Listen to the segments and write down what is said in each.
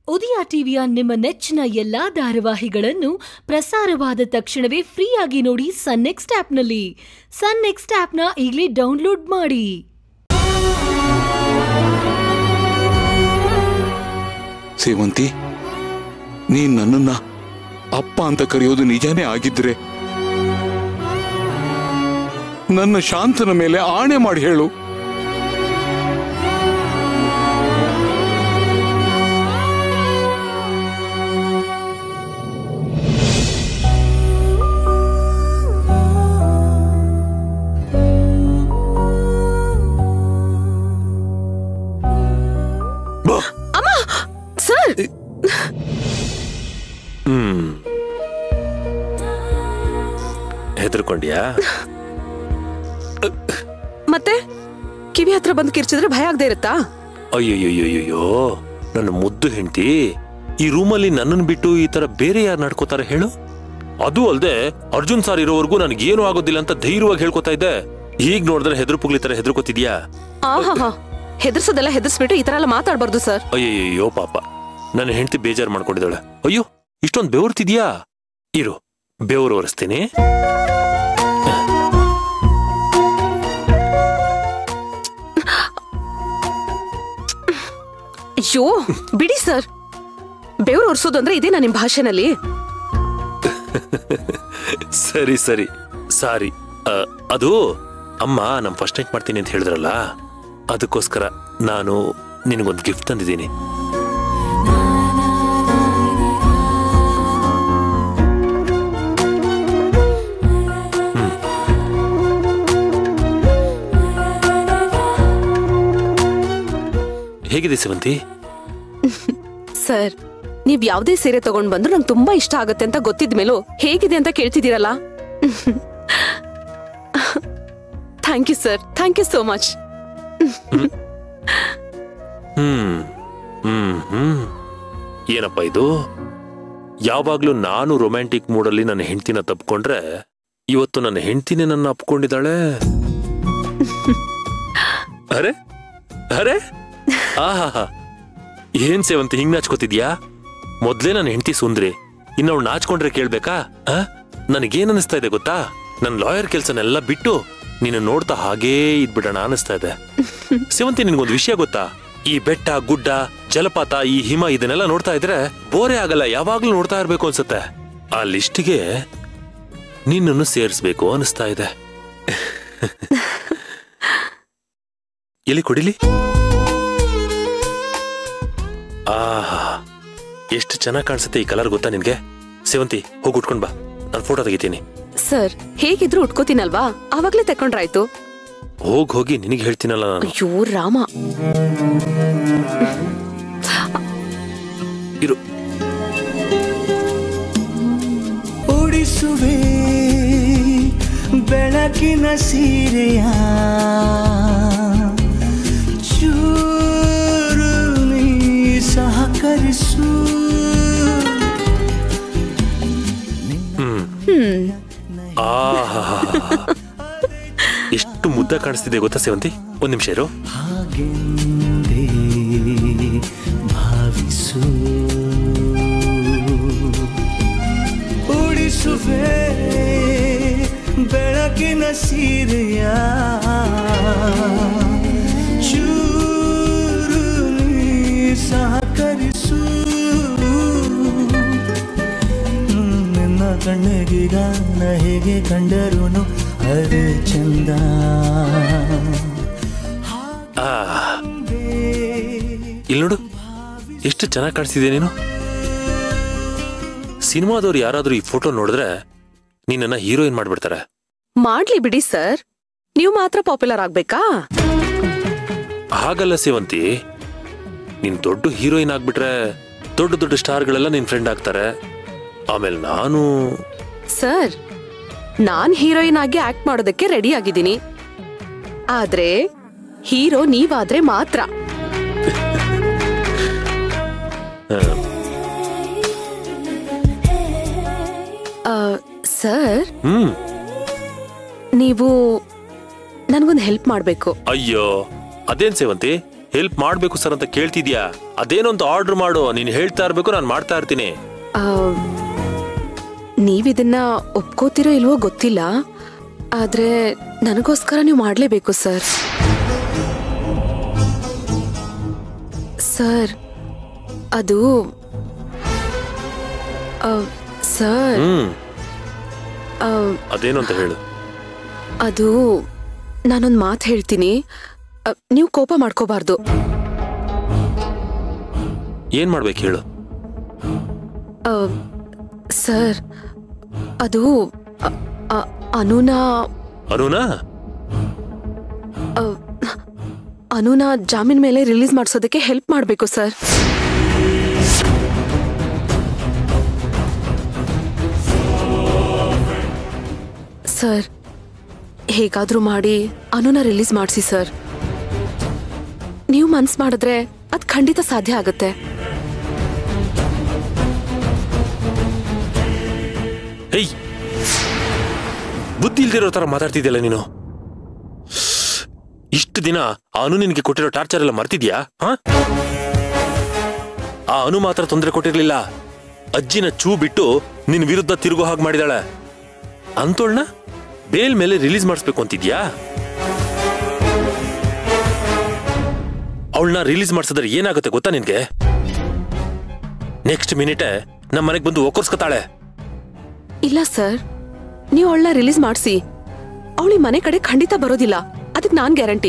ಉದಯ ಟಿವಿಯ ನಿಮ್ಮ ನೆಚ್ಚಿನ ಎಲ್ಲಾ ಧಾರಾವಾಹಿಗಳನ್ನು ಪ್ರಸಾರವಾದ ತಕ್ಷಣವೇ ಫ್ರೀಯಾಗಿ ನೋಡಿ ಸನ್ ನೆಕ್ಸ್ಟ್ ಆಪ್ನಲ್ಲಿ ಸನ್ ನೆಕ್ಸ್ಟ್ ಆಪ್ನ ಈಗಲೇ ಡೌನ್ಲೋಡ್ ಮಾಡಿ ಸೇವಂತಿ ನೀನ್ ನನ್ನನ್ನ ಅಪ್ಪ ಅಂತ ಕರೆಯೋದು ನಿಜಾನೇ ಆಗಿದ್ರೆ ನನ್ನ ಶಾಂತನ ಮೇಲೆ ಆಣೆ ಮಾಡಿ ಹೇಳು ಸರ್ ಹ್ಮ್ ಹೆದರ್ಕೊಂಡ್ಯಾ ಮತ್ತೆ ಕಿವಿ ಹತ್ರ ಬಂದು ಕಿರ್ಚಿದ್ರೆ ಭಯ ಆಗದೆ ಇರುತ್ತಾ ಅಯ್ಯೋಯ್ಯೋಯ್ಯೋಯ್ಯೋ ನನ್ನ ಮುದ್ದು ಹೆಂಡತಿ ಈ ರೂಮಲ್ಲಿ ನನ್ನನ್ನು ಬಿಟ್ಟು ಈ ತರ ಬೇರೆ ಯಾರು ನಡ್ಕೋತಾರೆ ಹೇಳು ಅದು ಅಲ್ದೆ ಅರ್ಜುನ್ ಸಾರ್ ಇರೋವರೆಗೂ ನನಗೇನು ಆಗೋದಿಲ್ಲ ಅಂತ ಧೈರ್ಯವಾಗಿ ಹೇಳ್ಕೊತಾ ಇದ್ದೆ ಈಗ ನೋಡಿದ್ರೆ ಹೆದ್ರು ಪುಗ್ಲಿ ತರ ಹೆದರ್ಕೋತಿದ್ಯಾ ಆಹಾ ಹೆದರ್ಸೋದೆಲ್ಲ ಹೆದರ್ಸ್ಬಿಟ್ಟು ಈ ತರ ಎಲ್ಲ ಮಾತಾಡ್ಬಾರ್ದು ಸರ್ ಅಯ್ಯಯ್ಯೋ ಪಾಪ ನನ್ನ ಹೆಂಡತಿ ಬೇಜಾರು ಮಾಡ್ಕೊಂಡಿದ್ದಾಳೆ ಅಯ್ಯೋ ಇಷ್ಟೊಂದು ಬೆವರ್ತಿದ್ಯಾ ಇರು ಬೆವರು ಒರೆಸ್ತೀನಿ ಅಯ್ಯೋ ಬಿಡಿ ಸರ್ ಬೆವರು ಒರೆಸೋದು ಅಂದ್ರೆ ಇದೇನಾ ನಿಮ್ ಭಾಷೆನಲ್ಲಿ ಸರಿ ಸರಿ ಸಾರಿ ಅ, ಅದು ಅಮ್ಮ ನಮ್ ಫಸ್ಟ್ ನೈಟ್ ಮಾಡ್ತೀನಿ ಅಂತ ಹೇಳಿದ್ರಲ್ಲ ಅದಕ್ಕೋಸ್ಕರ ನಾನು ನಿನಗೊಂದು ಗಿಫ್ಟ್ ತಂದಿದ್ದೀನಿ ಹ್ಮ್. ಹೇಗಿದೆ ಸೇವಂತಿ ಸರ್ ನೀವ್ ಯಾವ್ದೇ ಸೀರೆ ತಗೊಂಡ್ ಬಂದ್ರು ನಂಗೆ ತುಂಬಾ ಇಷ್ಟ ಆಗತ್ತೆ ಅಂತ ಗೊತ್ತಿದ್ ಮೇಲೂ ಹೇಗಿದೆ ಅಂತ ಕೇಳ್ತಿದ್ದೀರಲ್ಲ thank you sir thank you so much hmm hmm hmm ಏನಪ್ಪ ಇದು ಯಾವಾಗ್ಲೂ ನಾನು ರೊಮ್ಯಾಂಟಿಕ್ ಮೂಡಲ್ಲಿ ನನ್ನ ಹೆಂಡ್ತಿನ ತಪ್ಕೊಂಡ್ರೆ ಇವತ್ತು ನನ್ನ ಹೆಂಡ್ತಿನೇ ನನ್ನ ಅಪ್ಕೊಂಡಿದ್ದಾಳೆ ಅರೆ ಅರೆ ಆಹಾ ಏನ್ ಸೇವಂತಿ ಹಿಂಗ್ ನಾಚ್ಕೋತಿದ್ಯಾ ಮೊದ್ಲೇ ನನ್ನ ಹೆಂಡತಿ ಸುಂದ್ರಿ ಇನ್ನ ಅವ್ಳು ನಾಚ್ಕೊಂಡ್ರೆ ಕೇಳ್ಬೇಕಾ ಆ? ನನಗೇನ್ ಅನಿಸ್ತಾ ಇದೆ ಗೊತ್ತಾ ನನ್ ಲಾಯರ್ ಕೆಲ್ಸನೆಲ್ಲ ಬಿಟ್ಟು ನೀನು ನೋಡ್ತಾ ಹಾಗೇ ಇದ್ಬಿಡೋಣ ಅನಿಸ್ತಾ ಇದೆ ಸೇವಂತಿ ನಿನ್ಗೊಂದು ವಿಷಯ ಗೊತ್ತಾ ಈ ಬೆಟ್ಟ ಗುಡ್ಡ ಜಲಪಾತ ಈ ಹಿಮ ಇದನ್ನೆಲ್ಲ ನೋಡ್ತಾ ಇದ್ರೆ ಬೋರೆ ಆಗಲ್ಲ ಯಾವಾಗ್ಲೂ ನೋಡ್ತಾ ಇರ್ಬೇಕು ಅನ್ಸುತ್ತೆ ಆ ಲಿಸ್ಟ್ಗೆ ನಿನ್ನನ್ನು ಸೇರಿಸ್ಬೇಕು ಅನಿಸ್ತಾ ಇದೆ ಎಲ್ಲಿ ಕೊಡಿಲಿ ಆಹಾ ಎಷ್ಟು ಚೆನ್ನಾಗಿ ಕಾಣಿಸುತ್ತೆ ಈ ಕಲರ್ ಗೊತ್ತಾ ನಿನ್ಗೆ ಸೇವಂತಿ ಹೋಗಿ ಉಟ್ಕೊಂಡ್ ಬಾ ನಾನು ಫೋಟೋ ತೆಗಿತೀನಿ ಸರ್ ಹೇಗಿದ್ರು ಉಟ್ಕೋತೀನಲ್ವಾ ಆವಾಗ್ಲೇ ತಕೊಂಡ್ರಾಯ್ತು ಹೋಗ್ ಹೋಗಿ ನಿನಗೆ ಹೇಳ್ತೀನಲ್ಲ ನಾನು ಅಯ್ಯೋ ರಾಮ ಇರು ಉಡಿಸುವೆ ಬೆಳಕಿನ ಸೀರೆಯ ಚೂರು ನೀ ಸಹಕರಿಸು ಆಹಾ ಎಷ್ಟು ಮುದ್ದ ಕಾಣಿಸ್ತಿದೆ ಗೊತ್ತಾ ಸೇವಂತಿ ಒಂದ್ ನಿಮಿಷ ಇರು ಹಾಗೆಂದೇ ಭಾವಿಸು ಉಡಿಸುವೆ ಬೆಳಕಿನ ಸೀರೆಯ ಚೂರು ನೀ ಸಹಕರಿಸು ನಿನ್ನ ಕಣ್ಣಿಗೀಗ ನ ಹೇಗೆ ಕಂಡರುನು ಅದೇ ಚಂದ ಆ ಇಲ್ಲಿ ನೋಡು ಎಷ್ಟು ಚೆನ್ನಾಗಿ ಕಾಣಿಸ್ತಿದೆ ನೀನು ಸಿನಿಮಾದವ್ರು ಯಾರಾದ್ರೂ ಈ ಫೋಟೋ ನೋಡಿದ್ರೆ ನೀನನ್ನ ಹೀರೋಯಿನ್ ಮಾಡ್ಬಿಡ್ತಾರೆ ಮಾಡ್ಲಿ ಬಿಡಿ ಸರ್ ನೀವು ಮಾತ್ರ ಪಾಪ್ಯುಲರ್ ಆಗ್ಬೇಕಾ ಹಾಗಲ್ಲ ಸೇವಂತಿ ನೀನ್ ದೊಡ್ಡ ಹೀರೋಯಿನ್ ಆಗ್ಬಿಟ್ರೆ ದೊಡ್ಡ ದೊಡ್ಡ ಸ್ಟಾರ್ಗಳೆಲ್ಲ ನಿನ್ ಫ್ರೆಂಡ್ ಆಗ್ತಾರೆ ಆಮೇಲೆ ನಾನು ಸರ್ ನಾನ್ ಹೀರೋಯಿನ್ ಆಗಿ ಆಕ್ಟ್ ಮಾಡೋದಕ್ಕೆ ರೆಡಿ ಆಗಿದ್ದೀನಿ ಆದ್ರೆ ಹೀರೋ ನೀವಾದ್ರೆ ಮಾತ್ರ ಆ, ಸರ್ ಹ್ಮ್ ನೀವು ನನ್ಗೊಂದು ಹೆಲ್ಪ್ ಮಾಡ್ಬೇಕು ಅಯ್ಯೋ ಅದೇನ್ ಸೇವಂತಿ ಹೆಲ್ಪ್ ಮಾಡ್ಬೇಕು ಸರ್ ಅಂತ ಕೇಳ್ತಿದ್ಯಾ ಅದೇನೊಂದು ಆರ್ಡರ್ ಮಾಡು ನೀನ್ ಹೇಳ್ತಾ ಇರ್ಬೇಕು ನಾನು ಮಾಡ್ತಾ ಇರ್ತೀನಿ ಆ, ನೀವಿದನ್ನ ಒಪ್ಕೋತಿರೋ ಇಲ್ವೋ ಗೊತ್ತಿಲ್ಲ ಆದ್ರೆ ನನಗೋಸ್ಕರ ನೀವು ಮಾಡಲೇಬೇಕು ಸರ್ ಸರ್ ಅದು ಆ, ಸರ್ ಹ್ಮ್ ಆ, ಅದೇನು ಅಂತ ಹೇಳು ಅದು ನಾನೊಂದು ಮಾತು ಹೇಳ್ತೀನಿ ಆ, ನೀವು ಕೋಪ ಮಾಡ್ಕೋಬಾರ್ದು ಏನ್ ಮಾಡ್ಬೇಕು ಹೇಳು ಆ, ಸರ್ ಅದು ಅ- ಅ- ಅನುನ ಅನುನಾ ಆ, ಅನುನ ಜಾಮೀನ್ ಮೇಲೆ ರಿಲೀಸ್ ಮಾಡಿಸೋದಕ್ಕೆ ಹೆಲ್ಪ್ ಮಾಡಬೇಕು ಸರ್ ಸರ್ ಹೇಗಾದ್ರೂ ಮಾಡಿ ಅನುನ ರಿಲೀಸ್ ಮಾಡಿಸಿ ಸರ್ ನೀವು ಮನ್ಸ್ ಮಾಡಿದ್ರೆ ಅದು ಖಂಡಿತ ಸಾಧ್ಯ ಆಗುತ್ತೆ ಹೇಯ್ ಬುದ್ಧಿ ಇಲ್ದಿರೋ ತರ ಮಾತಾಡ್ತಿದ್ಯಲ್ಲ ನೀನು ಇಷ್ಟು ದಿನ ಆ ಅನು ನಿನಗೆ ಕೊಟ್ಟಿರೋ ಟಾರ್ಚರ್ ಎಲ್ಲ ಮರ್ತಿದ್ಯಾ ಹಾ ಆ ಅನು ಮಾತ್ರ ತೊಂದರೆ ಕೊಟ್ಟಿರ್ಲಿಲ್ಲ ಅಜ್ಜಿನ ಚೂ ಬಿಟ್ಟು ನಿನ್ ವಿರುದ್ಧ ತಿರುಗೋ ಹಾಗೆ ಮಾಡಿದಾಳೆ ಅಂತೋಳ್ನ ಬೇಲ್ ಮೇಲೆ ರಿಲೀಸ್ ಮಾಡಿಸ್ಬೇಕು ಅಂತಿದ್ಯಾ ಅವಳನ್ನ ರಿಲೀಸ್ ಮಾಡಿಸಿದ್ರೆ ಏನಾಗುತ್ತೆ ಗೊತ್ತಾ ನಿನ್ಗೆ ನೆಕ್ಸ್ಟ್ ಮಿನಿಟೆ ನಮ್ಮ ಮನೆಗೆ ಬಂದು ಒಕ್ಕರ್ಸ್ಕೊತಾಳೆ ಇಲ್ಲ ಸರ್ ನೀವು ಅವಳನ್ನ ರಿಲೀಸ್ ಮಾಡಿಸಿ ಅವಳಿ ಮನೆ ಕಡೆ ಖಂಡಿತ ಬರೋದಿಲ್ಲ ಅದಕ್ಕೆ ನಾನ್ ಗ್ಯಾರಂಟಿ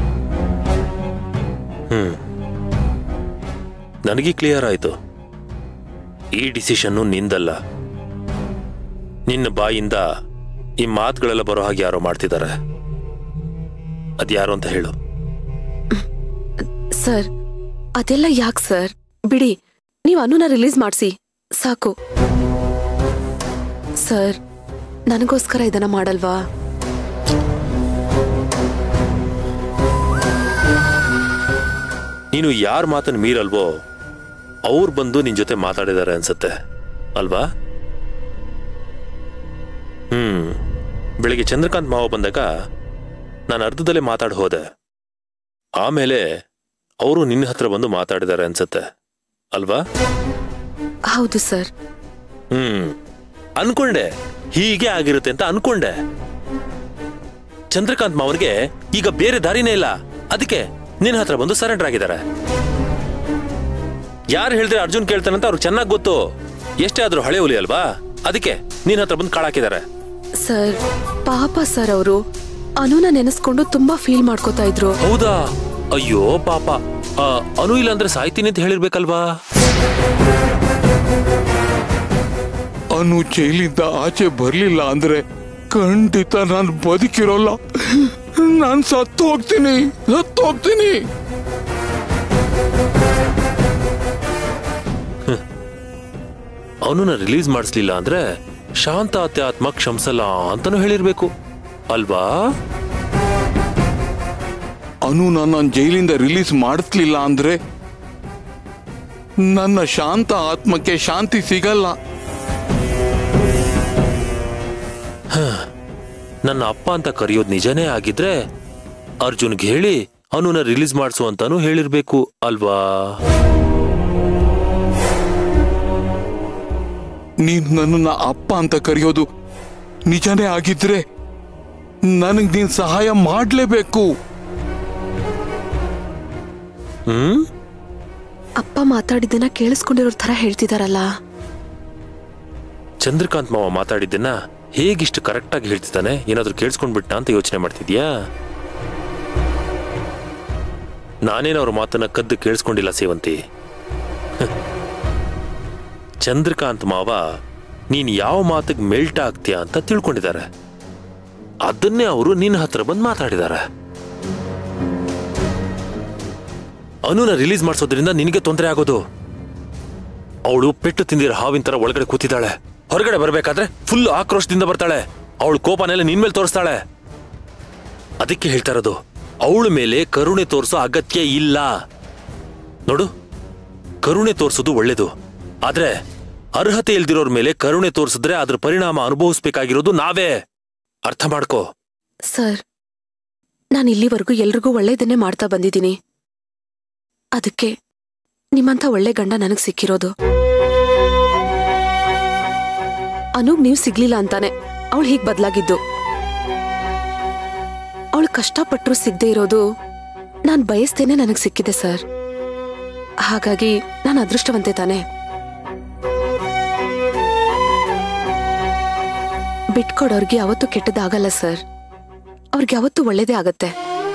ಹ್ಮ್ ನನಗೆ ಕ್ಲಿಯರ್ ಆಯ್ತು ಈ ಡಿಸಿಷನ್ನು ನಿಂದಲ್ಲ ನಿನ್ನ ಬಾಯಿಂದ ಈ ಮಾತುಗಳೆಲ್ಲ ಬರೋ ಹಾಗೆ ಯಾರೋ ಮಾಡ್ತಿದ್ದಾರೆ ಅದ್ಯಾರು ಅಂತ ಹೇಳು ಸರ್ ಅದೆಲ್ಲ ಯಾಕೆ ಸರ್ ಬಿಡಿ ನೀವು ಅನುನ ರಿಲೀಸ್ ಮಾಡಿಸಿ ಸಾಕು ಸರ್ ನನಗೋಸ್ಕರ ಇದನ್ನ ಮಾಡಲ್ವಾ ನೀನು ಯಾರ ಮಾತನ್ನು ಮೀರಲ್ವೋ ಅವ್ರು ಬಂದು ನಿನ್ ಜೊತೆ ಮಾತಾಡಿದ್ದಾರೆ ಅನ್ಸತ್ತೆ ಅಲ್ವಾ ಹ್ಮ್ ಬೆಳಿಗ್ಗೆ ಚಂದ್ರಕಾಂತ್ ಮಾವ ಬಂದಾಗ ನಾನು ಅರ್ಧದಲ್ಲೇ ಮಾತಾಡ್ ಹೋದೆ ಆಮೇಲೆ ಅವರು ನಿನ್ನ ಹತ್ರ ಬಂದು ಮಾತಾಡಿದ್ದಾರೆ ಅನ್ಸತ್ತೆ ಅಲ್ವಾ ಹೌದು ಸರ್ ಹ್ಮ್ ಅನ್ಕೊಂಡೆ ಹೀಗೆ ಆಗಿರುತ್ತೆ ಅಂತ ಅನ್ಕೊಂಡೆ ಚಂದ್ರಕಾಂತ್ ಮಾವನ್ಗೆ ಈಗ ಬೇರೆ ದಾರಿನೇ ಇಲ್ಲ ಅದಕ್ಕೆ ನಿನ್ನ ಹತ್ರ ಬಂದು ಸರೆಂಡರ್ ಆಗಿದ್ದಾರೆ ಯಾರು ಹೇಳಿದ್ರೆ ಅರ್ಜುನ್ ಕೇಳ್ತಾನಂತ ಅವ್ರಿಗೆ ಚೆನ್ನಾಗಿ ಗೊತ್ತು ಎಷ್ಟೇ ಆದ್ರೂ ಹಳೆ ಹುಲಿ ಅಲ್ವಾ ಅದಕ್ಕೆ ನಿನ್ನ ಹತ್ರ ಬಂದು ಕಾಳಾಕಿದ್ದಾರೆ ಸರ್ ಪಾಪ ಸರ್ ಅವರು ಅನುನ ನೆನೆಸ್ಕೊಂಡು ತುಂಬಾ ಫೀಲ್ ಮಾಡ್ಕೋತಾ ಇದ್ರು ಹೌದಾ ಅಯ್ಯೋ ಪಾಪ ಆ, ಅನು ಇಲ್ಲ ಅಂದ್ರೆ ಸಾಯ್ತೀನಿ ಅಂತ ಹೇಳಿರ್ಬೇಕಲ್ವಾ ಅನು ಜೈಲಿಂದ ಆಚೆ ಬರ್ಲಿಲ್ಲ ಅಂದ್ರೆ ಖಂಡಿತ ನಾನು ಬದುಕಿರೋಲ್ಲ ನಾನು ಸತ್ತು ಹೋಗ್ತೀನಿ ಸತ್ತು ಹೋಗ್ತೀನಿ ಅವನನ್ನ ರಿಲೀಸ್ ಮಾಡಿಸ್ಲಿಲ್ಲ ಅಂದ್ರೆ ಶಾಂತ ಆತ್ಮ ಕ್ಷಮಿಸಲ್ಲ ಅಂತಾನು ಹೇಳಿರ್ಬೇಕು ಅಲ್ವಾ ಅನು ನನ್ನ ಜೈಲಿಂದ ರಿಲೀಸ್ ಮಾಡಿಸ್ಲಿಲ್ಲ ಅಂದ್ರೆ ನನ್ನ ಶಾಂತ ಆತ್ಮಕ್ಕೆ ಶಾಂತಿ ಸಿಗಲ್ಲ ನನ್ನ ಅಪ್ಪ ಅಂತ ಕರೆಯೋದು ನಿಜನೇ ಆಗಿದ್ರೆ ಅರ್ಜುನ್ಗೆ ಹೇಳಿ ಅವನನ್ನ ರಿಲೀಸ್ ಮಾಡಿಸು ಅಂತಾನು ಹೇಳಿರ್ಬೇಕು ಅಲ್ವಾ ನೀನ್ ನನ್ನನ್ನ ಅಪ್ಪ ಅಂತ ಕರೆಯೋದು ನಿಜನೇ ಆಗಿದ್ರೆ ನನಗ್ ನೀನ್ ಸಹಾಯ ಮಾಡ್ಲೇಬೇಕು ಹ್ಮ್ ಅಪ್ಪ ಮಾತಾಡಿದ್ದನ್ನ ಕೇಳಿಸ್ಕೊಂಡಿರೋ ತರ ಹೇಳ್ತಿದಾರಲ್ಲ ಚಂದ್ರಕಾಂತ್ ಮಾವ ಮಾತಾಡಿದ್ದನ್ನ ಹೇಗಿಷ್ಟು ಕರೆಕ್ಟ್ ಆಗಿ ಹೇಳ್ತಿದ್ದಾನೆ ಏನಾದ್ರೂ ಕೇಳಿಸ್ಕೊಂಡ್ಬಿಟ್ಟ ಅಂತ ಯೋಚನೆ ಮಾಡ್ತಿದ್ಯಾ ನಾನೇನು ಅವ್ರ ಮಾತನ್ನ ಕದ್ದು ಕೇಳಿಸ್ಕೊಂಡಿಲ್ಲ ಸೇವಂತಿ ಹ. ಚಂದ್ರಕಾಂತ್ ಮಾವ ನೀನ್ ಯಾವ ಮಾತಿಗೆ ಮೆಲ್ಟ್ ಆಗ್ತೀಯ ಅಂತ ತಿಳ್ಕೊಂಡಿದ್ದಾರೆ ಅದನ್ನೇ ಅವರು ನಿನ್ನ ಹತ್ರ ಬಂದು ಮಾತಾಡಿದ್ದಾರೆ ಅನುನ ರಿಲೀಸ್ ಮಾಡಿಸೋದ್ರಿಂದ ನಿನಗೆ ತೊಂದರೆ ಆಗೋದು ಅವಳು ಪೆಟ್ಟು ತಿಂದಿರೋ ಹಾವಿನ ತರ ಒಳಗಡೆ ಕೂತಿದ್ದಾಳೆ ಹೊರಗಡೆ ಬರ್ಬೇಕಾದ್ರೆ ಫುಲ್ ಆಕ್ರೋಶದಿಂದ ಬರ್ತಾಳೆ ಅವಳು ಕೋಪನೆಲ್ಲ ನಿನ್ ಮೇಲೆ ತೋರಿಸ್ತಾಳೆ ಅದಕ್ಕೆ ಹೇಳ್ತಾ ಇರೋದು ಅವಳ ಮೇಲೆ ಕರುಣೆ ತೋರಿಸೋ ಅಗತ್ಯ ಇಲ್ಲ ನೋಡು ಕರುಣೆ ತೋರಿಸೋದು ಒಳ್ಳೇದು ಆದ್ರೆ ಅರ್ಹತೆ ಇಲ್ದಿರೋರ್ ಮೇಲೆ ಕರುಣೆ ತೋರಿಸಿದ್ರೆ ಅದ್ರ ಪರಿಣಾಮ ಅನುಭವಿಸ್ಬೇಕಾಗಿರೋದು ನಾವೇ ಅರ್ಥ ಮಾಡ್ಕೋ ಸರ್ ನಾನು ಇಲ್ಲಿವರೆಗೂ ಎಲ್ರಿಗೂ ಒಳ್ಳೇದನ್ನೇ ಮಾಡ್ತಾ ಬಂದಿದ್ದೀನಿ ಅದಕ್ಕೆ ನಿಮ್ಮಂಥ ಒಳ್ಳೆ ಗಂಡ ನನಗ್ ಸಿಕ್ಕಿರೋದು ಅನುಗ್ ನೀವ್ ಸಿಗ್ಲಿಲ್ಲ ಅಂತಾನೆ ಅವಳು ಹೀಗ್ ಬದ್ಲಾಗಿದ್ದು ಅವಳು ಕಷ್ಟಪಟ್ರು ಸಿಗದೆ ಇರೋದು ನಾನ್ ಬಯಸ್ತೇನೆ ನನಗ್ ಸಿಕ್ಕಿದೆ ಸರ್ ಹಾಗಾಗಿ ನಾನು ಅದೃಷ್ಟವಂತೆ ತಾನೆ ಬಿಟ್ಕೊಡೋರ್ಗೆ ಯಾವತ್ತೂ ಕೆಟ್ಟದಾಗಲ್ಲ ಸರ್ ಅವ್ರಿಗೆ ಯಾವತ್ತೂ ಒಳ್ಳೇದೇ ಆಗತ್ತೆ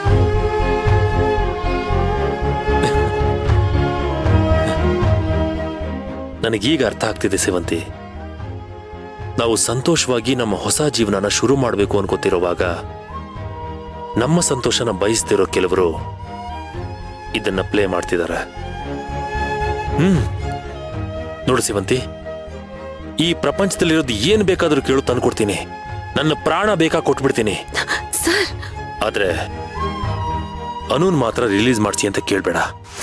ನನಗೀಗ ಅರ್ಥ ಆಗ್ತಿದೆ ಸೇವಂತಿ ನಾವು ಸಂತೋಷವಾಗಿ ನಮ್ಮ ಹೊಸ ಜೀವನನ ಶುರು ಮಾಡಬೇಕು ಅನ್ಕೋತಿರುವಾಗ ನಮ್ಮ ಸಂತೋಷನ ಬಯಸ್ತಿರೋ ಕೆಲವರು ಇದನ್ನ ಪ್ಲೇ ಮಾಡ್ತಿದ್ದಾರೆ ಹ್ಮ್ ನೋಡು ಸೇವಂತಿ ಈ ಪ್ರಪಂಚದಲ್ಲಿರೋದು ಏನ್ ಬೇಕಾದ್ರೂ ಕೇಳು ತಂದ್ಕೊಡ್ತೀನಿ ನನ್ನ ಪ್ರಾಣ ಬೇಕಾ ಕೊಟ್ಬಿಡ್ತೀನಿ ಸರ್ ಆದ್ರೆ ಅನೂನ್ ಮಾತ್ರ ರಿಲೀಸ್ ಮಾಡ್ಸಿ ಅಂತ ಕೇಳ್ಬೇಡ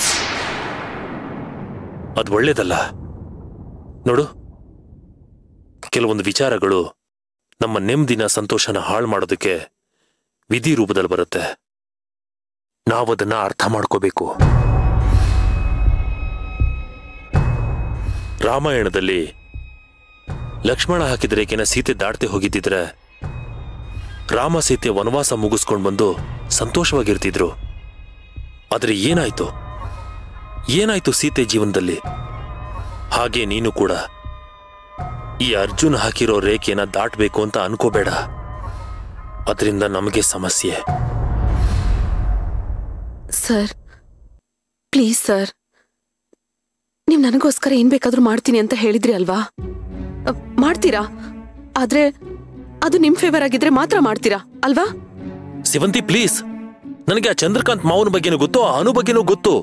ಅದು ಒಳ್ಳೇದಲ್ಲ ನೋಡು ಕೆಲವೊಂದು ವಿಚಾರಗಳು ನಮ್ಮ ನೆಮ್ಮದಿನ ಸಂತೋಷನ ಹಾಳು ಮಾಡೋದಕ್ಕೆ ವಿಧಿ ರೂಪದಲ್ಲಿ ಬರುತ್ತೆ ನಾವದನ್ನ ಅರ್ಥ ಮಾಡ್ಕೋಬೇಕು ರಾಮಾಯಣದಲ್ಲಿ ಲಕ್ಷ್ಮಣ ಹಾಕಿದ ರೇಖೆನ ಸೀತೆ ದಾಟ್ತೆ ಹೋಗಿದ್ದಿದ್ರೆ ರಾಮ ಸೀತೆ ವನವಾಸ ಮುಗಿಸ್ಕೊಂಡು ಬಂದು ಸಂತೋಷವಾಗಿರ್ತಿದ್ರು ಆದ್ರೆ ಏನಾಯ್ತು ಏನಾಯ್ತು ಸೀತೆ ಜೀವನದಲ್ಲಿ ಹಾಗೆ ನೀನು ಕೂಡ ಈ ಅರ್ಜುನ್ ಹಾಕಿರೋ ರೇಖೆನ ದಾಟ್ಬೇಕು ಅಂತ ಅನ್ಕೋಬೇಡ ಅದರಿಂದ ನಮಗೆ ಸಮಸ್ಯೆ ಸರ್ ಪ್ಲೀಸ್ ಸರ್ ನೀವ್ ನನಗೋಸ್ಕರ ಏನ್ ಬೇಕಾದ್ರೂ ಮಾಡ್ತೀನಿ ಅಂತ ಹೇಳಿದ್ರಿ ಅಲ್ವಾ ಅ, ಮಾಡ್ತೀರಾ ಆದ್ರೆ ಅದು ನಿಮ್ ಫೇವರ್ ಆಗಿದ್ರೆ ಮಾತ್ರ ಮಾಡ್ತೀರಾ ಅಲ್ವಾ ಸಿವಂತಿ ಪ್ಲೀಸ್ ನನಗೆ ಆ ಚಂದ್ರಕಾಂತ್ ಮಾವನ ಬಗ್ಗೆನೂ ಗೊತ್ತು ಆ ಅನು ಬಗ್ಗೆನೂ ಗೊತ್ತು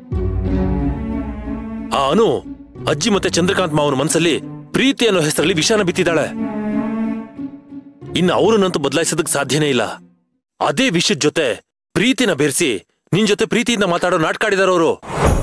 ಆ ಅನು ಅಜ್ಜಿ ಮತ್ತೆ ಚಂದ್ರಕಾಂತ್ ಮಾವನ ಮನಸ್ಸಲ್ಲಿ ಪ್ರೀತಿ ಅನ್ನೋ ಹೆಸರಲ್ಲಿ ವಿಷಾನ ಬಿತ್ತಿದ್ದಾಳೆ ಇನ್ನು ಅವರನ್ನಂತೂ ಬದಲಾಯಿಸೋದಕ್ಕೆ ಸಾಧ್ಯನೇ ಇಲ್ಲ ಅದೇ ವಿಷಯದ ಜೊತೆ ಪ್ರೀತಿನ ಬೆರೆಸಿ ನಿನ್ ಜೊತೆ ಪ್ರೀತಿಯಿಂದ ಮಾತಾಡೋ ನಾಟಕ ಆಡಿದಾರೆ ಅವರು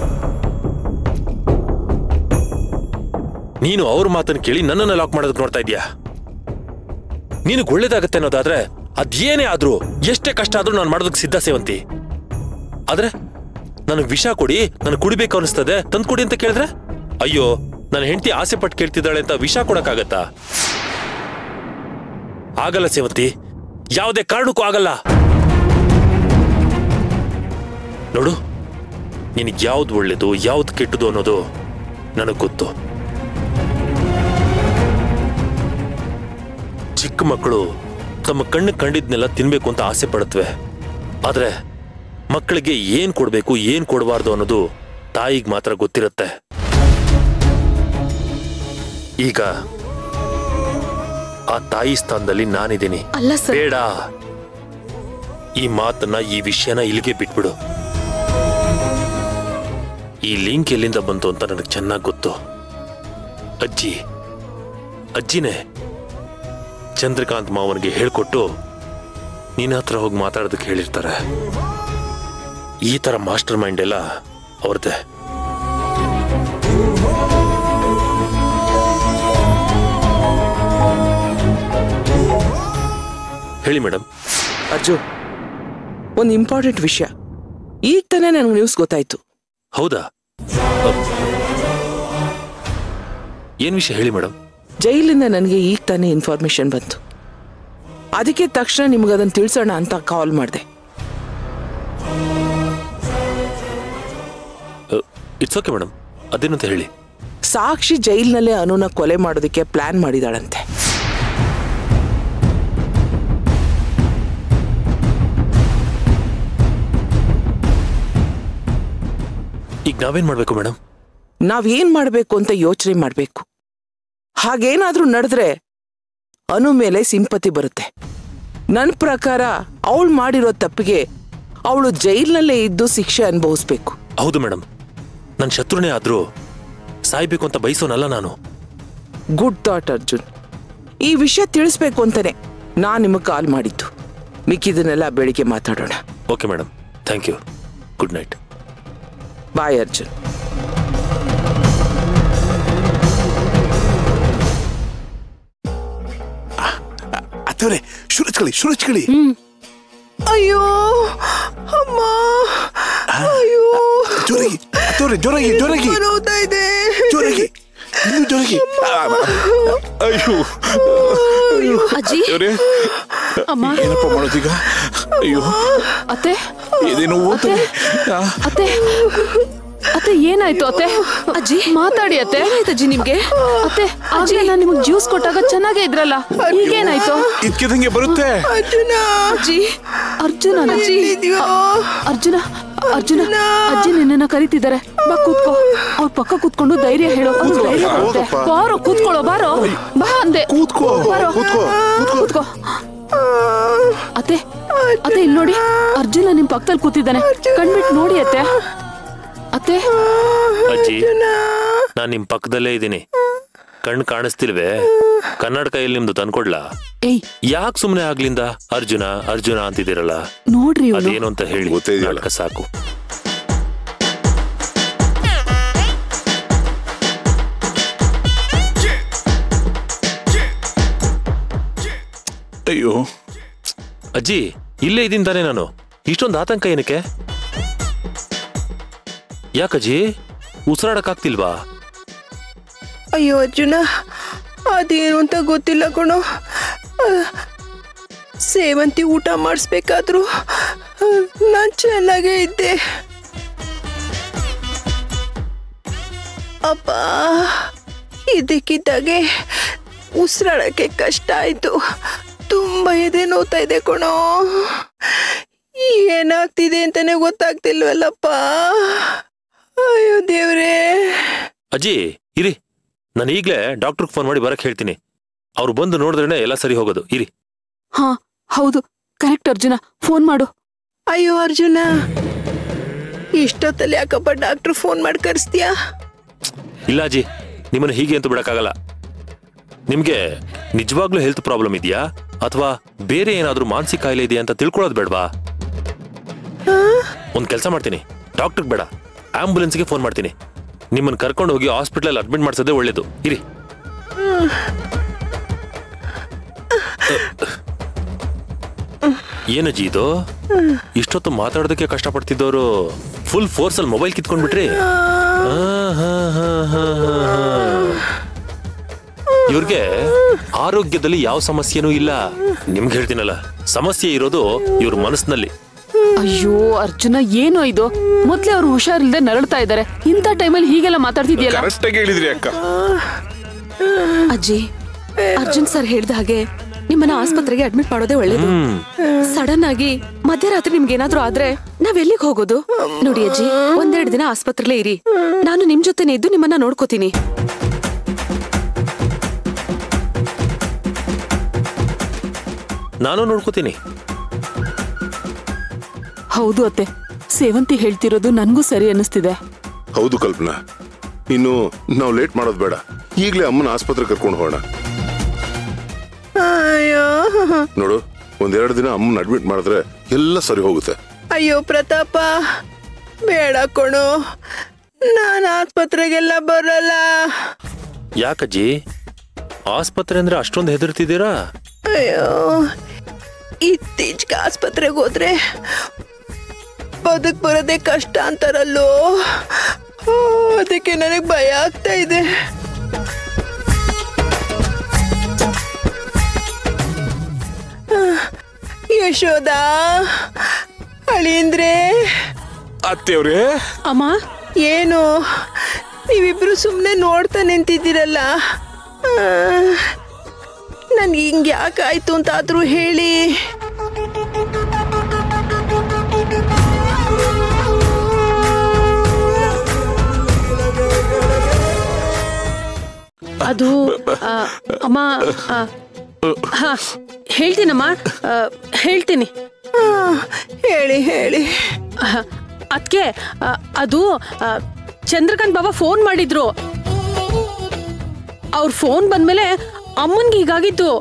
ನೀನು ಅವ್ರ ಮಾತನ್ನ ಕೇಳಿ ನನ್ನನ್ನ ಲಾಕ್ ಮಾಡೋದಕ್ಕೆ ನೋಡ್ತಾ ಇದ್ಯಾ ನಿನಗೆ ಒಳ್ಳೇದಾಗತ್ತೆ ಅನ್ನೋದಾದ್ರೆ ಅದೇನೇ ಆದ್ರೂ ಎಷ್ಟೇ ಕಷ್ಟ ಆದ್ರೂ ನಾನು ಮಾಡೋದಕ್ಕೆ ಸಿದ್ಧ ಸೇವಂತಿ ಆದ್ರೆ ನನಗೆ ವಿಷ ಕೊಡಿ ನನಗೆ ಕುಡಿಬೇಕು ಅನಿಸ್ತದೆ ತಂದ್ಕೊಡಿ ಅಂತ ಕೇಳಿದ್ರೆ ಅಯ್ಯೋ ನನ್ನ ಹೆಂಡತಿ ಆಸೆ ಪಟ್ಟು ಕೇಳ್ತಿದ್ದಾಳೆ ಅಂತ ವಿಷ ಕೊಡಕ್ಕಾಗತ್ತಾ ಆಗಲ್ಲ ಸೇವಂತಿ ಯಾವುದೇ ಕಾರಣಕ್ಕೂ ಆಗಲ್ಲ ನೋಡು ನಿನಗೆ ಯಾವ್ದು ಒಳ್ಳೇದು ಯಾವ್ದು ಕೆಟ್ಟದು ಅನ್ನೋದು ನನಗೆ ಗೊತ್ತು ಚಿಕ್ಕ ಮಕ್ಕಳು ತಮ್ಮ ಕಣ್ಣು ಕಂಡಿದ್ನೆಲ್ಲ ತಿನ್ಬೇಕು ಅಂತ ಆಸೆ ಪಡುತ್ತವೆ ಆದ್ರೆ ಮಕ್ಕಳಿಗೆ ಏನ್ ಕೊಡ್ಬೇಕು ಏನ್ ಕೊಡಬಾರ್ದು ಅನ್ನೋದು ತಾಯಿಗೆ ಮಾತ್ರ ಗೊತ್ತಿರುತ್ತೆ ಈಗ ಆ ತಾಯಿ ಸ್ಥಾನದಲ್ಲಿ ನಾನಿದ್ದೀನಿ ಅಲ್ಲ ಸರ್ ಬೇಡ ಈ ಮಾತನ್ನ ಈ ವಿಷಯನ ಇಲ್ಲಿಗೆ ಬಿಟ್ಬಿಡು ಈ ಲಿಂಕ್ ಎಲ್ಲಿಂದ ಬಂತು ಅಂತ ನನಗೆ ಚೆನ್ನಾಗಿ ಗೊತ್ತು ಅಜ್ಜಿ ಅಜ್ಜಿನೇ ಚಂದ್ರಕಾಂತ್ ಮಾವನಿಗೆ ಹೇಳ್ಕೊಟ್ಟು ನಿನ್ನ ಹತ್ರ ಹೋಗಿ ಮಾತಾಡೋದಕ್ಕೆ ಹೇಳಿರ್ತಾರೆ ಈ ತರ ಮಾಸ್ಟರ್ ಮೈಂಡ್ ಎಲ್ಲ ಅವ್ರದ್ದೇ ಹೇಳಿ ಮೇಡಮ್ ಅರ್ಜುನ್ ಒಂದು ಇಂಪಾರ್ಟೆಂಟ್ ವಿಷಯ ಈಗ ತಾನೇ ನನಗೆ ನ್ಯೂಸ್ ಗೊತ್ತಾಯ್ತು ಹೌದಾ ಅಹ್. ಏನ್ ವಿಷಯ ಹೇಳಿ ಮೇಡಮ್ ಜೈಲಿಂದ ನನಗೆ ಈಗ ತಾನೇ ಇನ್ಫಾರ್ಮೇಶನ್ ಬಂತು ಅದಕ್ಕೆ ತಕ್ಷಣ ನಿಮ್ಗೆ ಅದನ್ನು ತಿಳಿಸೋಣ ಅಂತ ಕಾಲ್ ಮಾಡಿದೆ ಇಟ್ಸ್ ಓಕೆ ಮೇಡಮ್ ಅದೇನಂತ ಹೇಳಿ ಸಾಕ್ಷಿ ಜೈಲಿನಲ್ಲೇ ಅನುನ ಕೊಲೆ ಮಾಡೋದಕ್ಕೆ ಪ್ಲಾನ್ ಮಾಡಿದಾಳಂತೆ ಈಗ ನಾವೇನ್ ಮಾಡ್ಬೇಕು ಮೇಡಮ್ ನಾವೇನ್ ಮಾಡಬೇಕು ಅಂತ ಯೋಚನೆ ಮಾಡಬೇಕು ಹಾಗೇನಾದ್ರೂ ನಡೆದ್ರೆ ಅನು ಮೇಲೆ ಸಿಂಪತಿ ಬರುತ್ತೆ ನನ್ನ ಪ್ರಕಾರ ಅವಳು ಮಾಡಿರೋ ತಪ್ಪಿಗೆ ಅವಳು ಜೈಲಿನಲ್ಲೇ ಇದ್ದು ಶಿಕ್ಷೆ ಅನುಭವಿಸ್ಬೇಕು ಹೌದು ಮೇಡಮ್ ನನ್ನ ಶತ್ರುನೇ ಆದ್ರೂ ಸಾಯ್ಬೇಕು ಅಂತ ಬಯಸೋನಲ್ಲ ನಾನು ಗುಡ್ ಥಾಟ್ ಅರ್ಜುನ್ ಈ ವಿಷಯ ತಿಳಿಸ್ಬೇಕು ಅಂತಾನೆ ನಾನು ನಿಮಗೆ ಕಾಲ್ ಮಾಡಿದ್ದು ಮಿಕ್ಕಿದನ್ನೆಲ್ಲ ಬೆಳಿಗ್ಗೆ ಮಾತಾಡೋಣ okay madam thank you good night bye Arjun ಅತ್ತವ್ರೆ ಶುರುಚ್ಕೊಳ್ಳಿ ಶುರುಚ್ಕೊಳ್ಳಿ ಅಯ್ಯೋ ಅಮ್ಮ ಅಯ್ಯೋ ಜೋರಾಗಿ ಅತ್ತವ್ರೆ ಜೋರಾಗಿ ಜೋರಾಗಿ ನೋವ್ತಾ ಇದೆ ಜೋರಾಗಿ ಇನ್ನು ಜೋರಾಗಿ ಆ, ಆ, ಅಯ್ಯೋ ಅಜ್ಜಿ ದೇವ್ರೇ ಅಮ್ಮ ಏನಪ್ಪ ಮಾಡೋದೀಗ ಅಯ್ಯೋ ಅತ್ತೆ ಇದೇನು ಓದ್ತದೆ ಆ, ಅತ್ತೆ ಅತ್ತೆ ಏನಾಯ್ತು ಅತ್ತೆ ಅಜ್ಜಿ ಮಾತಾಡಿ ಅತ್ತೆ ಏನಾಯ್ತು ಅಜ್ಜಿ ನಿಮ್ಗೆ ಅತ್ತೆ ಅಜ್ಜಿ ನಾನು ನಿಮ್ಗೆ ಜ್ಯೂಸ್ ಕೊಟ್ಟಾಗ ಚೆನ್ನಾಗೇ ಇದ್ರಲ್ಲ ಈಗೇನಾಯ್ತು ಇದ್ಕಿದಂಗೆ ಬರುತ್ತೆ ಅರ್ಜುನ ಅಜ್ಜಿ ಅರ್ಜುನ ಅಜ್ಜಿ ಎಲ್ಲಿದ್ಯೋ? ಅರ್ಜುನ ಅರ್ಜುನ ಅಜ್ಜಿ ನಿನ್ನನ್ನ ಕರಿತಿದ್ದಾರೆ ಬಾ ಕೂತ್ಕೋ ಅವ್ರ ಪಕ್ಕ ಕೂತ್ಕೊಂಡು ಧೈರ್ಯ ಹೇಳು ಅವ್ರು ಧೈರ್ಯ ಬರುತ್ತೆ. ಹೋಗಪ್ಪ. ಬಾರೋ ಕೂತ್ಕೊಳ್ಳೋ ಬಾರೋ ಬಾ ಅಂದೆ ಕೂತ್ಕೋ ಬಾರೋ. ಕೂತ್ಕೋ ಕೂತ್ಕೋ ಕೂತ್ಕೋ ಅತ್ತೆ ಅತ್ತೆ ಇಲ್ಲಿ ನೋಡಿ ಅರ್ಜುನ ನಿಮ್ ಪಕ್ಕದಲ್ಲಿ ಕೂತಿದ್ದಾನೆ ಕಣ್ಬಿಟ್ಟು ನೋಡಿ ಅತ್ತೆ ಅತ್ತೆ ಅಜ್ಜಿ ನಾನ್ ನಿಮ್ ಪಕ್ಕದಲ್ಲೇ ಇದ್ದೀನಿ ಕಣ್ ಕಾಣಿಸ್ತಿಲ್ವೇ ಕನ್ನಡ ಕೈಯಲ್ಲಿ ನಿಮ್ದು ತಂದ್ಕೊಡ್ಲಾ ಏಯ್ ಯಾಕೆ ಸುಮ್ನೆ ಆಗ್ಲಿಂದ ಅರ್ಜುನ ಅರ್ಜುನ ಅಂತಿದ್ದೀರಲ್ಲ ನೋಡ್ರಿ ಇವ್ನು ಅದೇನು ಅಂತ ಹೇಳಿ ಗೊತ್ತೇ ಇದೆಯಲ್ಲ. ನಾಟಕ ಸಾಕು ಅಯ್ಯೋ ಅಜ್ಜಿ ಇಲ್ಲೇ ಇದ್ದೀನಿ ತಾನೇ ನಾನು ಇಷ್ಟೊಂದು ಆತಂಕ ಏನಕ್ಕೆ ಯಾಕಜ್ಜಿ ಉಸಿರಾಡಕ್ಕಾಗ್ತಿಲ್ವಾ ಅಯ್ಯೋ ಅರ್ಜುನ ಅದೇನು ಅಂತ ಗೊತ್ತಿಲ್ಲ ಕಣೋ ಆ, ಸೇವಂತಿ ಊಟ ಮಾಡಿಸ್ಬೇಕಾದ್ರು ನಾನು ಚೆನ್ನಾಗೇ ಇದ್ದೆ ಅಪ್ಪ ಇದಕ್ಕಿದ್ದಾಗೆ ಉಸಿರಾಡಕ್ಕೆ ಕಷ್ಟ ಆಯ್ತು ತುಂಬಾ ಎದೆ ನೋವ್ತಾ ಇದೆ ಕಣೋ ಏನಾಗ್ತಿದೆ ಅಂತಾನೆ ಗೊತ್ತಾಗ್ತಿಲ್ವಲ್ಲಪ್ಪ ಅಯ್ಯೋ ದೇವ್ರೇ ಅಜ್ಜಿ ಇರಿ ನಾನು ಈಗಲೇ ಡಾಕ್ಟರ್ಗೆ ಫೋನ್ ಮಾಡಿ ಬರಕ್ ಹೇಳ್ತೀನಿ ಅವ್ರು ಬಂದು ನೋಡಿದ್ರೇನೆ ಎಲ್ಲ ಸರಿ ಹೋಗೋದು ಇರಿ ಹಾ ಹೌದು ಕರೆಕ್ಟ್ ಅರ್ಜುನ ಫೋನ್ ಮಾಡು ಅಯ್ಯೋ ಅರ್ಜುನ ಇಷ್ಟೊತ್ತಲ್ಲಿ ಯಾಕಪ್ಪ ಡಾಕ್ಟರ್ ಫೋನ್ ಮಾಡಿ ಕರೆಸ್ತೀಯಾ ಇಲ್ಲ ಅಜ್ಜಿ ನಿಮ್ಮನ್ನು ಹೀಗೆ ಅಂತ ಬಿಡಕ್ಕಾಗಲ್ಲ ನಿಮ್ಗೆ ನಿಜವಾಗ್ಲೂ ಹೆಲ್ತ್ ಪ್ರಾಬ್ಲಮ್ ಇದೆಯಾ ಅಥವಾ ಬೇರೆ ಏನಾದ್ರೂ ಮಾನಸಿಕ ಕಾಯಿಲೆ ಇದೆಯಾ ಅಂತ ತಿಳ್ಕೊಳ್ಳೋದು ಬೇಡವಾ ಒಂದ್ ಕೆಲಸ ಮಾಡ್ತೀನಿ ಡಾಕ್ಟರ್ ಬೇಡ ಆಂಬುಲೆನ್ಸ್ಗೆ ಫೋನ್ ಮಾಡ್ತೀನಿ ನಿಮ್ಮನ್ನ ಕರ್ಕೊಂಡು ಹೋಗಿ ಹಾಸ್ಪಿಟಲ್ ಅಡ್ಮಿಟ್ ಮಾಡಿಸೋದೇ ಒಳ್ಳೇದು ಇರಿ ಏನಜ್ಜಿ ಇದು ಇಷ್ಟೊತ್ತು ಮಾತಾಡೋದಕ್ಕೆ ಕಷ್ಟಪಡ್ತಿದ್ದವರು ಫುಲ್ ಫೋರ್ಸ್ ಅಲ್ಲಿ ಮೊಬೈಲ್ ಕಿತ್ಕೊಂಡ್ಬಿಟ್ರಿ ಇವ್ರಿಗೆ ಆರೋಗ್ಯದಲ್ಲಿ ಯಾವ ಸಮಸ್ಯೆನೂ ಇಲ್ಲ ನಿಮ್ಗೆ ಹೇಳ್ತೀನಲ್ಲ ಸಮಸ್ಯೆ ಇರೋದು ಇವ್ರ ಮನಸ್ಸಿನಲ್ಲಿ ಅಯ್ಯೋ ಅರ್ಜುನ ಏನೋ ಇದು ಮೊದ್ಲೇ ಅವ್ರು ಹುಷಾರಿಲ್ದೆ ನರಳ್ತಾ ಇದ್ದಾರೆ ಇಂಥ ಟೈಮಲ್ಲಿ ಹೀಗೆಲ್ಲ ಮಾತಾಡ್ತಿದ್ಯಲ್ಲ ಕರೆಕ್ಟ್ ಆಗಿ ಹೇಳಿದ್ರಿ ಅಕ್ಕ ಅಜ್ಜಿ ಅರ್ಜುನ್ ಸರ್ ಹೇಳ್ದ ಹಾಗೆ ನಿಮ್ಮನ್ನ ಆಸ್ಪತ್ರೆಗೆ ಅಡ್ಮಿಟ್ ಮಾಡೋದೇ ಒಳ್ಳೇದು ಸಡನ್ ಆಗಿ ಮಧ್ಯರಾತ್ರಿ ನಿಮ್ಗೆ ಏನಾದ್ರೂ ಆದ್ರೆ ನಾವ್ ಎಲ್ಲಿಗೆ ಹೋಗೋದು ನೋಡಿ ಅಜ್ಜಿ ಒಂದೆರಡು ದಿನ ಆಸ್ಪತ್ರೆಲೇ ಇರಿ ನಾನು ನಿಮ್ ಜೊತೆನೆ ಇದ್ದು ನಿಮ್ಮನ್ನ ನೋಡ್ಕೋತೀನಿ ನಾನು ನೋಡ್ಕೋತೀನಿ ಹೌದು ಅತ್ತೆ ಸೇವಂತಿ ಹೇಳ್ತಿರೋದು ನನ್ಗೂ ಸರಿ ಅನ್ನಿಸ್ತಿದೆ ಹೌದು ಕಲ್ಪನಾ ಇನ್ನು ನಾವು ಲೇಟ್ ಮಾಡೋದು ಬೇಡ ಈಗಲೇ ಅಮ್ಮನ ಆಸ್ಪತ್ರೆ ಕರ್ಕೊಂಡು ಹೋಗೋಣ ಅಯ್ಯೋ ನೋಡು ಒಂದೆರಡು ದಿನ ಅಮ್ಮನ ಅಡ್ಮಿಟ್ ಮಾಡಿದ್ರೆ ಎಲ್ಲ ಸರಿ ಹೋಗುತ್ತೆ ಅಯ್ಯೋ ಪ್ರತಾಪ ಬೇಡ ಕಣೋ ನಾನು ಆಸ್ಪತ್ರೆಗೆಲ್ಲ ಬರಲ್ಲ ಯಾಕಜ್ಜಿ ಆಸ್ಪತ್ರೆ ಅಂದ್ರೆ ಅಷ್ಟೊಂದು ಹೆದರ್ತಿದ್ದೀರಾ ಅಯ್ಯೋ ಇತ್ತೀಚೆಗೆ ಆಸ್ಪತ್ರೆಗೆ ಹೋದ್ರೆ ಬದುಕ್ ಬರೋದೇ ಕಷ್ಟ ಅಂತಾರಲ್ಲೋ ಆ, ಅದಕ್ಕೆ ನನಗೆ ಭಯ ಆಗ್ತಾ ಇದೆ ಆ, ಯಶೋದ ಅಳಿಂದ್ರೆ ಅತ್ತೆಯವ್ರೇ ಅಮ್ಮ ಏನು ನೀವಿಬ್ರು ಸುಮ್ಮನೆ ನೋಡ್ತಾ ನಿಂತಿದ್ದೀರಲ್ಲ ನನ್ಗೆ ಹಿಂಗೆ ಯಾಕಾಯ್ತು ಅಂತಾದ್ರೂ ಹೇಳಿ ಅದು ಆ, ಅಮ್ಮ ಆ, ಹಾ ಹೇಳ್ತೀನಮ್ಮ ಆ, ಹೇಳ್ತೀನಿ ಆ, ಹೇಳಿ ಹೇಳಿ ಅದಕ್ಕೆ ಅದು ಆ, ಚಂದ್ರಕಾಂತ್ ಬಾಬಾ ಫೋನ್ ಮಾಡಿದ್ರು ಅವ್ರ ಫೋನ್ ಬಂದ್ಮೇಲೆ ಅಮ್ಮನ್ಗೆ ಹೀಗಾಗಿತ್ತು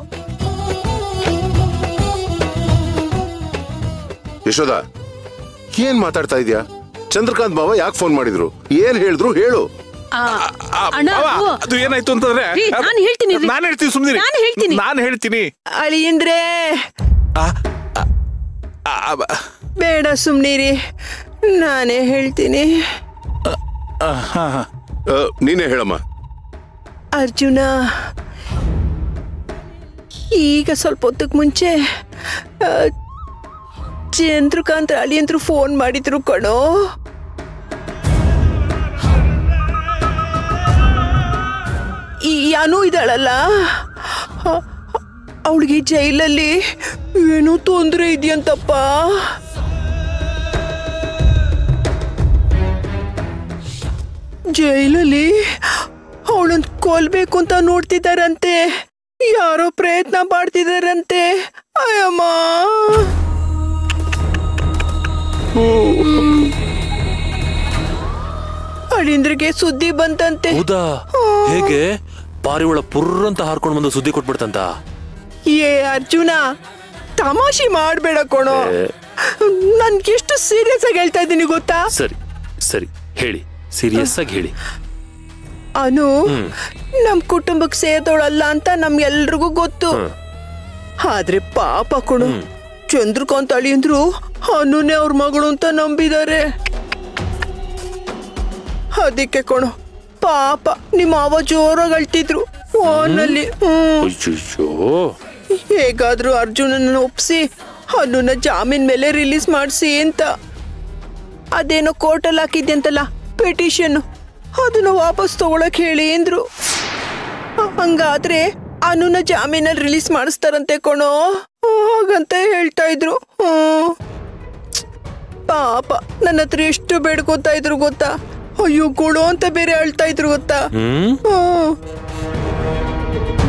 ಯಶೋದ ಏನ್ ಮಾತಾಡ್ತಾ ಇದೀಯಾ ಚಂದ್ರಕಾಂತ್ ಬಾಬಾ ಯಾಕೆ ಫೋನ್ ಮಾಡಿದ್ರು ಏನ್ ಹೇಳಿದ್ರು ಹೇಳು ಆ, ಆ, ಅಣ್ಣ, ಬಾವ, ಅದು- ಅದು ಏನಾಯ್ತು ಅಂತಂದ್ರೆ ರೀ, ನಾನ್ ಹೇಳ್ತೀನಿ ರೀ. ನಾನು ಹೇಳ್ತೀನಿ ಸುಮ್ನಿರಿ ನಾನ್ ಹೇಳ್ತೀನಿ. ನಾನು ಹೇಳ್ತೀನಿ ಅಳಿಯಂದ್ರೆ ಆ, ಆ, ಆ, ಬ- ಬೇಡ ಸುಮ್ನಿರಿ ನಾನೇ ಹೇಳ್ತೀನಿ ಹಾ ಹಾ ಆ, ನೀನೇ ಹೇಳಮ್ಮ ಅರ್ಜುನ ಈಗ ಸ್ವಲ್ಪ ಹೊತ್ತಿಗೆ ಮುಂಚೆ ಆ, ಚಂದ್ರಕಾಂತ್ ಅಳಿಯಂದ್ರು ಫೋನ್ ಮಾಡಿದ್ರು ಕಣೋ ಈ ಅನು ಇದ್ದಾಳಲ್ಲ ಅವಳಿಗೆ ಜೈಲಲ್ಲಿ ಏನೋ ತೊಂದರೆ ಇದೆಯಂತಪ್ಪ ಜೈಲಲ್ಲಿ ಅವಳನ್ನ ಕೊಲ್ಬೇಕು ಅಂತ ನೋಡ್ತಿದಾರಂತೆ ಯಾರೋ ಪ್ರಯತ್ನ ಮಾಡ್ತಿದಾರಂತೆ ಅಯ್ಯಮ್ಮ ಅಳಿಂದ್ರಿಗೆ ಸುದ್ದಿ ಬಂತಂತೆ ಹೌದಾ ಹೇಗೆ ಪಾರಿವಾಳ ಪುರ್ರ್ ಅಂತ ಹಾರ್ಕೊಂಡು ಬಂದು ಸುದ್ದಿ ಕೊಟ್ಬಿಡ್ತಂತ ಏ ಅರ್ಜುನ ತಮಾಷೆ ಮಾಡ್ಬೇಡ ಕೊಣೋ ನನ್ಗೆ ಎಷ್ಟು ಸೀರಿಯಸ್ ಆಗಿ ಹೇಳ್ತಾ ಇದ್ದೀನಿ ಗೊತ್ತಾ ಸರಿ ಸರಿ ಹೇಳಿ ಸೀರಿಯಸ್ ಆಗಿ ಹೇಳಿ ಅನು ನಮ್ ಕುಟುಂಬಕ್ಕೆ ಸೇದೋಳಲ್ಲ ಅಂತ ನಮ್ಗೆಲ್ರಿಗೂ ಗೊತ್ತು ಆದ್ರೆ ಪಾಪ ಕಣು ಚಂದ್ರಕಾಂತ್ ಅಳಿಯಂದ್ರು ಅನುನೇ ಅವ್ರ ಮಗಳು ಅಂತ ನಂಬಿದ್ದಾರೆ ಅದಕ್ಕೆ ಕಣು ಪಾಪ ನಿಮ್ಮ ಅವ ಜೋರಾಗಿ ಅಳ್ತಿದ್ರು ಫೋನಲ್ಲಿ ಹ್ಮ್ ಅಯ್ಯಯ್ಯೋ ಹೇಗಾದ್ರೂ ಅರ್ಜುನನ ಒಪ್ಸಿ ಅನುನ ಜಾಮೀನ್ ಮೇಲೆ ರಿಲೀಸ್ ಮಾಡಿಸಿ ಅಂತ ಅದೇನೋ ಕೋರ್ಟಲ್ಲಿ ಹಾಕಿದ್ದೆ ಅಂತಲ್ಲ ಪೆಟಿಷನ್ ಅದನ್ನ ವಾಪಸ್ ತಗೊಳಕ್ ಹೇಳಿ ಅಂದ್ರು ಹಂಗಾದ್ರೆ ಅನುನ ಜಾಮೀನಲ್ಲಿ ರಿಲೀಸ್ ಮಾಡಿಸ್ತಾರಂತೆ ಕಣೋ ಹಾಗಂತ ಹೇಳ್ತಾ ಇದ್ರು ಹ್ಮ್. ಪಾಪ ನನ್ನ ಹತ್ರ ಎಷ್ಟು ಬೇಡ್ಕೋತಾ ಇದ್ರು ಗೊತ್ತಾ ಅಯ್ಯೋ ಕೊಡು ಅಂತ ಬೇರೆ ಹೇಳ್ತಾ ಇದ್ರು ಗೊತ್ತಾ ಹ್ಮ್ ಹ್ಮ್